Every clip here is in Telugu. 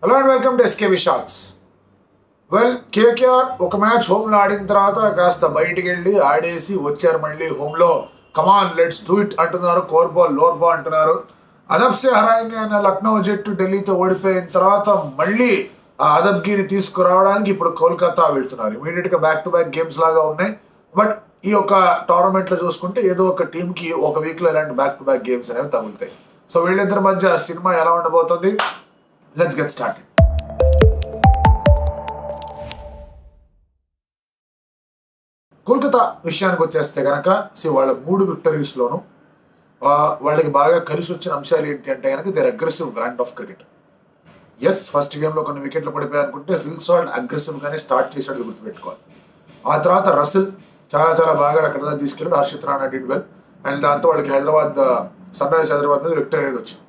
hello and welcome to SKB shots well KKR ఒక మ్యాచ్ హోమ్లో ఆడిన తర్వాత కాస్త బయటికి వెళ్ళి ఆడేసి వచ్చారు మళ్ళీ హోమ్లో కమాన్ లెట్స్ డూ ఇట్ అంటున్నారు కోర్ బాల్ లోర్ బాల్ అంటున్నారు అదబ్సే హరాయింగ్ అయిన లక్నో జట్టు ఢిల్లీతో ఓడిపోయిన తర్వాత మళ్ళీ ఆ అదబ్గిని తీసుకురావడానికి ఇప్పుడు కోల్కతా వెళ్తున్నారు ఇమీడియట్ గా బ్యాక్ టు బ్యాక్ గేమ్స్ లాగా ఉన్నాయి బట్ ఈ యొక్క టోర్నమెంట్ లో చూసుకుంటే ఏదో ఒక టీం కి ఒక వీక్ లో ఇలాంటి బ్యాక్ టు బ్యాక్ గేమ్స్ అనేవి తగులుతాయి సో వీళ్ళిద్దరి మధ్య సినిమా ఎలా ఉండబోతుంది లెట్స్ గెట్ స్టార్టెడ్ కోల్కతా విషయానికి వచ్చేస్తే కనుక సి వాళ్ళ మూడు విక్టరీస్లోను వాళ్ళకి బాగా కలిసి వచ్చిన అంశాలు ఏంటి అంటే కనుక there aggressive brand of cricket as first గేమ్లో కొన్ని వికెట్లు పడిపోయాయి అనుకుంటే ఫిల్ సాల్ట్ అగ్రెసివ్గానే స్టార్ట్ చేశాడు గుర్తుపెట్టుకోవాలి ఆ తర్వాత రసిల్ చాలా చాలా బాగా అక్కడ దాకా తీసుకెళ్ళాడు Harshit Rana did well and దాంతో వాళ్ళకి హైదరాబాద్ సన్ రైజర్స్ హైదరాబాద్ మీద విక్టరీ అనేది వచ్చింది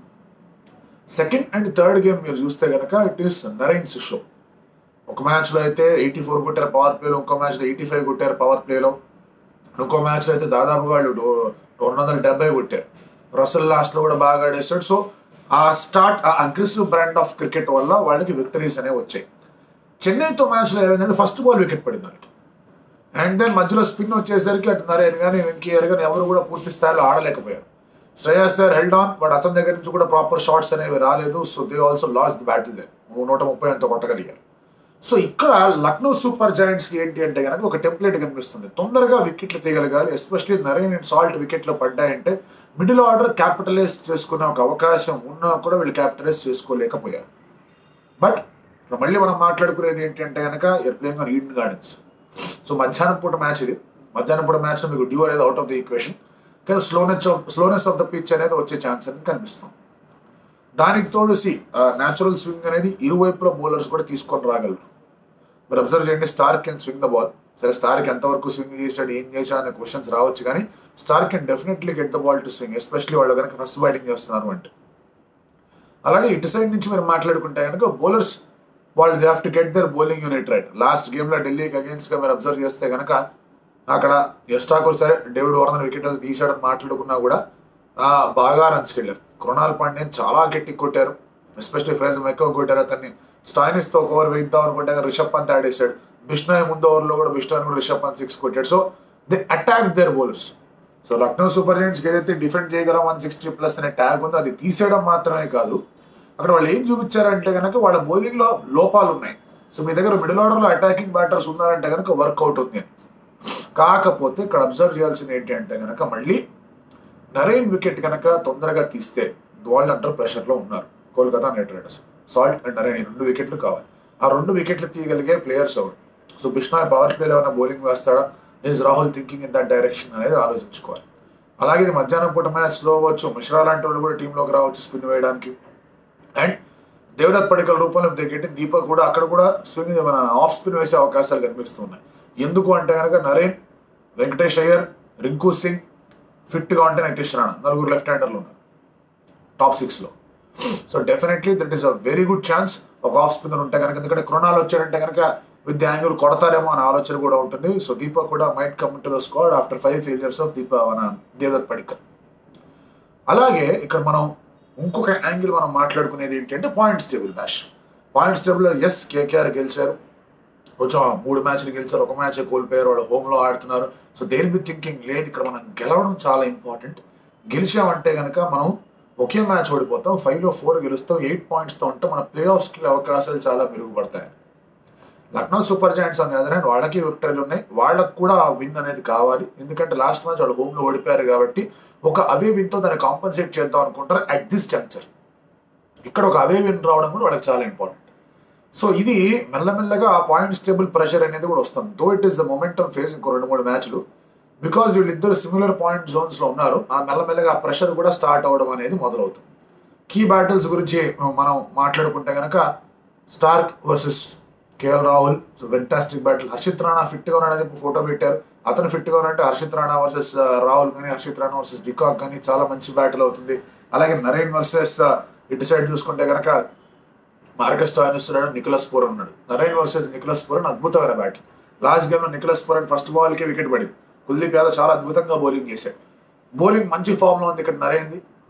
సెకండ్ అండ్ థర్డ్ గేమ్ మీరు చూస్తే కనుక ఇట్ ఈస్ నరైన్స్ షో ఒక మ్యాచ్లో అయితే ఎయిటీ ఫోర్ కొట్టారు పవర్ ప్లేలో ఇంకో మ్యాచ్లో ఎయిటీ ఫైవ్ కొట్టారు పవర్ ప్లేలో ఇంకో మ్యాచ్లో అయితే దాదాపుగా వాళ్ళు రెండు వందల డెబ్బై కొట్టారు రసల్ లాస్ట్లో కూడా బాగా ఆడేస్తాడు సో ఆ స్టార్ట్ ఆ అగ్రెసివ్ బ్రాండ్ ఆఫ్ క్రికెట్ వల్ల వాళ్ళకి విక్టరీస్ అనేవి వచ్చాయి చెన్నైతో మ్యాచ్లో ఏమైందంటే ఫస్ట్ బాల్ వికెట్ పడింది వాళ్ళకి అండ్ దెన్ మధ్యలో స్పిన్ వచ్చేసరికి అటు నరేన్ కానీ వెంకయ్యర్ కానీ ఎవరు కూడా పూర్తి స్థాయిలో ఆడలేకపోయారు Shreyas sir held on but అతని దగ్గర నుంచి కూడా ప్రాపర్ షాట్స్ అనేవి రాలేదు so they also lose the battle they నూట ముప్పై అంత కొట్టగలిగారు సో ఇక్కడ లక్నో సూపర్ జాయింట్స్ కి ఏంటి అంటే కనుక ఒక టెంప్లెట్ కనిపిస్తుంది తొందరగా వికెట్లు తీయగలగాలి ఎస్పెషలీ నరేన్ అండ్ సాల్ట్ వికెట్లు పడ్డాయంటే మిడిల్ ఆర్డర్ క్యాపిటలైజ్ చేసుకునే ఒక అవకాశం ఉన్నా కూడా వీళ్ళు క్యాపిటలైజ్ చేసుకోలేకపోయారు బట్ మళ్ళీ మనం మాట్లాడుకునేది ఏంటి అంటే కనుక uh playing on Eden Gardens so మధ్యాహ్నం పూట మ్యాచ్ ఇది మధ్యాహ్నం పూట మ్యాచ్ మీకు డ్యూ అనేది అవుట్ ఆఫ్ ది ఈక్వేషన్ కానీ slowness of slowness of the pitch అనేది వచ్చే ఛాన్స్ అనేది కనిపిస్తుంది దానికి తోడు సి న్యాచురల్ స్వింగ్ అనేది ఇరువైపుల బౌలర్స్ కూడా తీసుకొని రాగలరు మీరు అబ్జర్వ్ చేయండి Starc can swing the ball సరే స్టార్కి ఎంతవరకు స్వింగ్ చేశాడు ఏం చేశాడు అనే క్వశ్చన్స్ రావచ్చు కానీ Starc can definitely get the ball to swing especially వాళ్ళు కనుక ఫస్ట్ బ్యాటింగ్ చేస్తున్నారు అంటే అలాగే ఇటు సైడ్ నుంచి మీరు మాట్లాడుకుంటే కనుక బౌలర్స్ వాళ్ళు they have to get their bowling unit right last గేమ్లో ఢిల్లీకి అగేన్స్ట్ గా మీరు అబ్జర్వ్ చేస్తే కనుక అక్కడ ఎస్టాకూర్ సరే డేవిడ్ వార్నర్ వికెట్ తీసాడని మాట్లాడుకున్నా కూడా బాగా రన్స్కి వెళ్ళారు కృణాల్ పాండ్యన్ చాలా గట్టి కొట్టారు ఎస్పెషలీ ఫ్రైజ్ ఎక్కువ కొట్టారు అతన్ని స్టాయినిస్ తో ఒక ఓవర్ వేద్దాం అనుకుంటే రిషబ్ పంత్ ఆడేశాడు బిష్ణోయ్ ముందు ఓవర్లో కూడా బిష్ణోయ్ కూడా రిషబ్ పంత్ సిక్స్ కొట్టాడు so they attack their bowlers so Lucknow super జెయింట్స్కి ఏదైతే డిఫెండ్ చేయగలం వన్ సిక్స్టీ ప్లస్ అనే ట్యాగ్ ఉందో అది తీసేయడం మాత్రమే కాదు అక్కడ వాళ్ళు ఏం చూపించారంటే కనుక వాళ్ళ బౌలింగ్ లో లోపాలు ఉన్నాయి సో మీ దగ్గర మిడిల్ ఆర్డర్ లో అటాకింగ్ బ్యాటర్స్ ఉన్నారంటే కనుక వర్కౌట్ ఉంది కాకపోతే ఇక్కడ అబ్జర్వ్ చేయాల్సింది ఏంటి అంటే కనుక మళ్ళీ నరేన్ వికెట్ కనుక తొందరగా తీస్తే వాళ్ళు అండర్ ప్రెషర్ లో ఉన్నారు Kolkata knight riders Salt and Narine ఈ రెండు వికెట్లు కావాలి ఆ రెండు వికెట్లు తీయగలిగే ప్లేయర్స్ ఎవరు సో బిష్నాయ్ పవర్ ప్లేలో ఏమైనా బౌలింగ్ వేస్తాడా is Rahul thinking in that direction అనేది ఆలోచించుకోవాలి అలాగే ఇది మధ్యాహ్నం పూట మ్యాచ్ స్లో అవ్వచ్చు మిశ్రా లాంటి వాళ్ళు కూడా టీంలోకి రావచ్చు స్పిన్ వేయడానికి అండ్ దేవదత్ పడికల రూపంలో దిగట్టి దీపక్ కూడా అక్కడ కూడా స్వింగ్ మన ఆఫ్ స్పిన్ వేసే అవకాశాలు కనిపిస్తున్నాయి ఎందుకు అంటే కనుక నరేన్ వెంకటేష్ అయ్యర్ రింకు సింగ్ ఫిట్గా ఉంటే నితీష్ రాణా నలుగురు లెఫ్ట్ హ్యాండర్లు ఉన్నారు టాప్ సిక్స్లో so definitely that is a very good chance ఒక ఆఫ్ స్పిన్నర్ ఉంటే కనుక ఎందుకంటే కృణాలు వచ్చాడంటే కనుక విత్ ది యాంగిల్ కొడతారేమో అనే ఆలోచన కూడా ఉంటుంది సో దీపక్ కూడా might come to the squad after five failures of దీప మన దేవదత్ పడికల్ అలాగే ఇక్కడ మనం ఇంకొక యాంగిల్ మనం మాట్లాడుకునేది ఏంటంటే పాయింట్స్ టేబుల్ మ్యాచ్ పాయింట్స్ టేబుల్లో ఎస్ కేకేఆర్ గెలిచారు కొంచెం మూడు మ్యాచ్లు గెలిచారు ఒక మ్యాచ్ కోల్పోయారు వాళ్ళు హోమ్లో ఆడుతున్నారు సో దేల్ బి థింకింగ్ లేదు ఇక్కడ మనం గెలవడం చాలా ఇంపార్టెంట్ గెలిచామంటే కనుక మనం ఒకే మ్యాచ్ ఓడిపోతాం ఫైవ్లో ఫోర్ గెలుస్తాం ఎయిట్ పాయింట్స్తో ఉంటే మన ప్లే ఆఫ్స్కి అవకాశాలు చాలా మెరుగుపడతాయి లక్నో సూపర్ జాయింట్స్ అనే అదే వాళ్ళకి విక్టరీలు ఉన్నాయి వాళ్ళకు కూడా ఆ విన్ అనేది కావాలి ఎందుకంటే లాస్ట్ మ్యాచ్ వాళ్ళు హోమ్లో ఓడిపోయారు కాబట్టి ఒక అవే విన్తో దాన్ని కాంపన్సేట్ చేద్దాం అనుకుంటారు అట్ దిస్ జంక్చర్ ఇక్కడ ఒక అవే విన్ రావడం కూడా వాళ్ళకి చాలా ఇంపార్టెంట్ సో ఇది మెల్లమెల్లగా ఆ పాయింట్స్ టేబుల్ ప్రెషర్ అనేది కూడా వస్తుంది though it is the momentum phase ఇంకో రెండు మూడు మ్యాచ్లు బికాజ్ వీళ్ళిద్దరు సిమిలర్ పాయింట్ జోన్స్ లో ఉన్నారు ఆ మెల్లమెల్లగా ఆ ప్రెషర్ కూడా స్టార్ట్ అవ్వడం అనేది మొదలవుతుంది కీ బ్యాటిల్స్ గురించి మనం మాట్లాడుకుంటే కనుక Starc versus KL Rahul so fantastic battle Harshit Rana fit గా ఉన్నాడని ఫోటో పెట్టారు అతను ఫిట్ గా ఉన్నట్టు హర్షిత్ రాణా వర్సెస్ రాహుల్ కానీ హర్షిత్ రాణా వర్సెస్ డికాక్ కానీ చాలా మంచి బ్యాటిల్ అవుతుంది అలాగే నరేన్ వర్సెస్ ఇటు సైడ్ చూసుకుంటే కనుక మార్కస్ టాయినిస్తున్నాడు నికులస్ పూర్ ఉన్నాడు నరేన్ వర్సెస్ నికులస్ పూరన్ అద్భుతమైన బ్యాట్ లాస్ట్ గేమ్ లో నికులస్ పూరన్ ఫస్ట్ బాల్ కి వికెట్ పడింది కుల్దీప్ యాదవ్ చాలా అద్భుతంగా బౌలింగ్ చేశాడు బౌలింగ్ మంచి ఫామ్ లో ఉంది ఇక్కడ నరేంది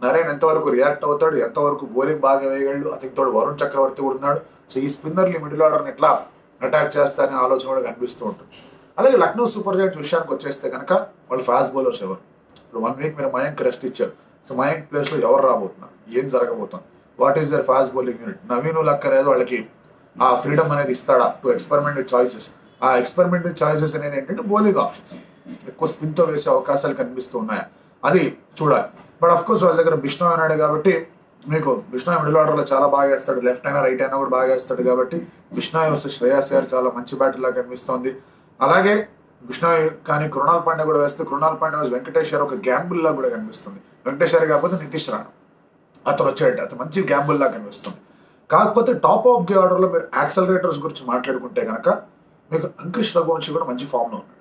నరేన్ ఎంతవరకు రియాక్ట్ అవుతాడు ఎంతవరకు బౌలింగ్ బాగా వేయగలడు అతనికి తోడు వరుణ్ చక్రవర్తి కూడా ఉన్నాడు సో ఈ స్పిన్నర్లు మిడిల్ ఆర్డర్ని ఎట్లా అటాక్ చేస్తారనే ఆలోచన కూడా కనిపిస్తూ ఉంటుంది అలాగే లక్నో సూపర్ జైంట్స్ విషయానికి వచ్చేస్తే కనుక వాళ్ళు ఫాస్ట్ బౌలర్స్ ఎవరు ఇప్పుడు వన్ వీక్ మీరు మయాంక్ రెస్ట్ ఇచ్చారు సో మయాంక్ ప్లేస్లో ఎవరు రాబోతున్నారు ఏం జరగబోతుంది what is their fast bowling unit Naveen Haq అనేది వాళ్ళకి ఆ ఫ్రీడమ్ అనేది ఇస్తాడా టు ఎక్స్పెరిమెంట్ విత్ చాయిసెస్ ఆ ఎక్స్పెరిమెంట్ విత్ చాయిసెస్ అనేది ఏంటంటే బౌలింగ్ ఆప్షన్స్ ఎక్కువ స్పిన్తో వేసే అవకాశాలు కనిపిస్తూ ఉన్నాయా అది చూడాలి బట్ అఫ్ కోర్స్ వాళ్ళ దగ్గర బిష్ణు అన్నాడు కాబట్టి మీకు బిష్ణు మిడిల్ ఆర్డర్లో చాలా బాగా వేస్తాడు లెఫ్ట్ అయినా రైట్ అయినా కూడా బాగా వేస్తాడు కాబట్టి బిష్ణు వర్సెస్ శ్రేయాస్ గారు చాలా మంచి బ్యాటర్ లాగా కనిపిస్తోంది అలాగే బిష్ణు కానీ కృణాల్ పాండే కూడా వేస్తే కృణాల్ పాండే వర్సెస్ వెంకటేశ్వర్ ఒక గ్యాంబుల్ లా కూడా కనిపిస్తుంది వెంకటేశ్వర్ కాకపోతే నితీష్ రాణా అతను వచ్చాడు అతను మంచి గ్యాంబుల్ లా కనిపిస్తుంది కాకపోతే టాప్ ఆఫ్ ది ఆర్డర్లో మీరు యాక్సలరేటర్స్ గురించి మాట్లాడుకుంటే కనుక మీకు అంకుష్ రఘువంశీ కూడా మంచి ఫామ్లో ఉన్నాడు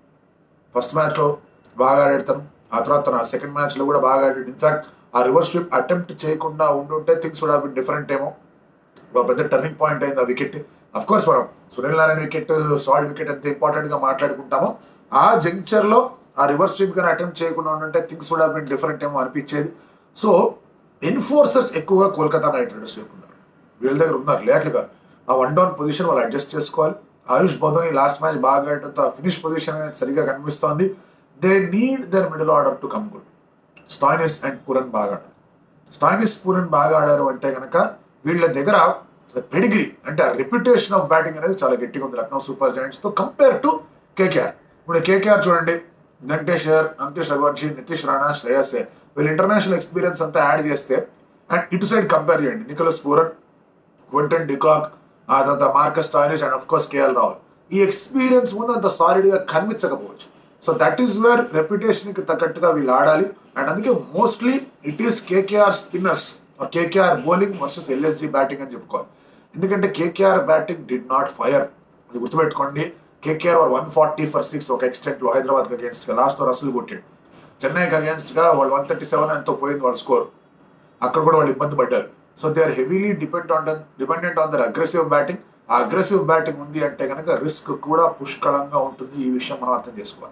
ఫస్ట్ మ్యాచ్లో బాగా ఆడాడు ఆ తర్వాత తన సెకండ్ మ్యాచ్లో కూడా బాగా ఆడాడు ఇన్ఫాక్ట్ ఆ రివర్స్ స్విప్ అటెంప్ట్ చేయకుండా ఉండుంటే థింగ్స్ కూడా బిన్ డిఫరెంట్ ఏమో ఒక పెద్ద టర్నింగ్ పాయింట్ అయింది ఆ వికెట్ అఫ్ కోర్స్ మనం Sunil Narayana wicket Salt wicket ఎంత ఇంపార్టెంట్ గా మాట్లాడుకుంటామో ఆ జంక్చర్ లో ఆ రివర్స్ స్విప్ కానీ అటెంప్ట్ చేయకుండా ఉంటే థింగ్స్ కూడా బిన్ డిఫరెంట్ ఏమో అనిపించేది సో ఎన్ఫోర్సర్స్ ఎక్కువగా కోల్కతా నైట్ రైడర్స్ వైపు ఉన్నారు వీళ్ళ దగ్గర ఉన్నారు లేక కాదు ఆ వన్ డౌన్ పొజిషన్ వాళ్ళు అడ్జస్ట్ చేసుకోవాలి ఆయుష్ బౌధోని లాస్ట్ మ్యాచ్ బాగా ఆడటంతో ఆ ఫినిష్ పొజిషన్ అనేది సరిగా కనిపిస్తోంది they need their middle order to come good Stoinis and Pooran బాగా ఆడారు స్టాయినిస్ పురన్ బాగా ఆడారు అంటే కనుక వీళ్ళ దగ్గర పెడిగ్రీ అంటే ఆ రెప్యుటేషన్ ఆఫ్ బ్యాటింగ్ అనేది చాలా గట్టిగా ఉంది లక్నో సూపర్ జాయింట్స్ తో కంపేర్ టు కేకేఆర్ ఇప్పుడు కేకేఆర్ చూడండి వెంకటేశ్వర్ అంకిష్ రఘువంశీ నితీష్ రాణా శ్రేయస్ వీళ్ళు ఇంటర్నేషనల్ ఎక్స్పీరియన్స్ అంతా యాడ్ చేస్తే అండ్ ఇటు సైడ్ కంపేర్ చేయండి నికోలస్ పూరన్ క్వింటన్ డికాక్ ఆ తర్వాత Marcus Stoinis and of course KL Rahul ఈ ఎక్స్పీరియన్స్ ముందు అంత సాలిడ్ గా కనిపించకపోవచ్చు so that is where reputation కి తగ్గట్టుగా వీళ్ళు ఆడాలి అండ్ అందుకే mostly it is KKR spinners KKR bowling versus LSG batting అని చెప్పుకోవాలి ఎందుకంటే KKR batting did not fire అది గుర్తుపెట్టుకోండి KKR were one forty for six ఒక ఎక్స్టెంట్ లో హైదరాబాద్ అగేన్స్ట్ గా లాస్ట్ రసల్ కొట్టాడు చెన్నైకి అగేన్స్ట్ గా వాళ్ళు వన్ థర్టీ సెవెన్ ఎంతో పోయింది వాళ్ళ స్కోర్ అక్కడ కూడా వాళ్ళు ఇబ్బంది పడ్డారు so they are heavily depend on dependent on their aggressive batting ఆ అగ్రెసివ్ బ్యాటింగ్ ఉంది అంటే కనుక రిస్క్ కూడా పుష్కలంగా ఉంటుంది ఈ విషయం మనం అర్థం చేసుకోవాలి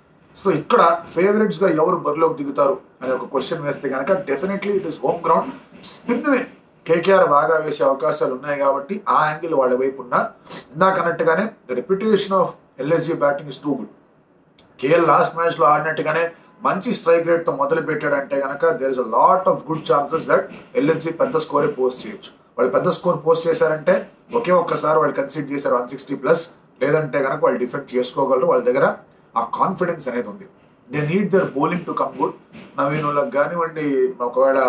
సో ఇక్కడ ఫేవరెట్స్ గా ఎవరు బరిలోకి దిగుతారు అనే ఒక క్వశ్చన్ వేస్తే కనుక definitely it is home ground spin KKR బాగా వేసే అవకాశాలు ఉన్నాయి కాబట్టి ఆ యాంగిల్ వాళ్ళ వైపు ఉన్న ఇందాక అన్నట్టుగానే the reputation of LSG batting is too good KL last match లో ఆడినట్టుగానే మంచి స్ట్రైక్ రేట్ తో మొదలు పెట్టాడంటే కనుక there is a lot of good chances that LSG పెద్ద స్కోరే పోస్ట్ చేయొచ్చు వాళ్ళు పెద్ద స్కోర్ పోస్ట్ చేశారంటే ఒకే ఒక్కసారి వాళ్ళు కన్సిడర్ చేశారు వన్ సిక్స్టీ ప్లస్ లేదంటే కనుక వాళ్ళు డిఫెండ్ చేసుకోగలరు వాళ్ళ దగ్గర ఆ కాన్ఫిడెన్స్ అనేది ఉంది they need their bowling to come good నవీనులకు కానివ్వండి ఒకవేళ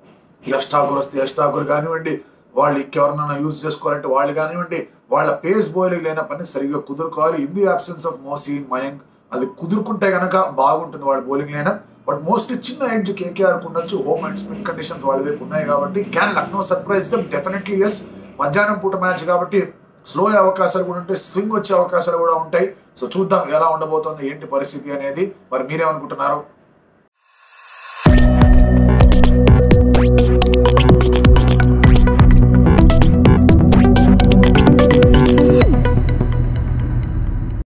యష్ ఠాకూర్ వస్తే యష్ ఠాకూర్ కానివ్వండి వాళ్ళు ఎవరినైనా యూజ్ చేసుకోవాలంటే వాళ్ళు కానివ్వండి వాళ్ళ పేస్ బౌలింగ్ లేన పని సరిగ్గా కుదురుకోవాలి in the absence of Mohsin Mayank అది కుదురుకుంటే కనుక బాగుంటుంది వాళ్ళ బౌలింగ్ లేన బట్ మోస్ట్లీ చిన్న ఎడ్జ్ కేకేఆర్ ఉండొచ్చు హోమ్ అండ్ స్పిన్ కండిషన్స్ వాళ్ళ వైపు ఉన్నాయి కాబట్టి can Lucknow surprise them definitely ఎస్ మధ్యాహ్నం పూట మ్యాచ్ కాబట్టి స్లో అయ్యే అవకాశాలు కూడా ఉంటాయి స్వింగ్ వచ్చే అవకాశాలు కూడా ఉంటాయి సో చూద్దాం ఎలా ఉండబోతుంది ఏంటి పరిస్థితి అనేది మరి మీరేమనుకుంటున్నారు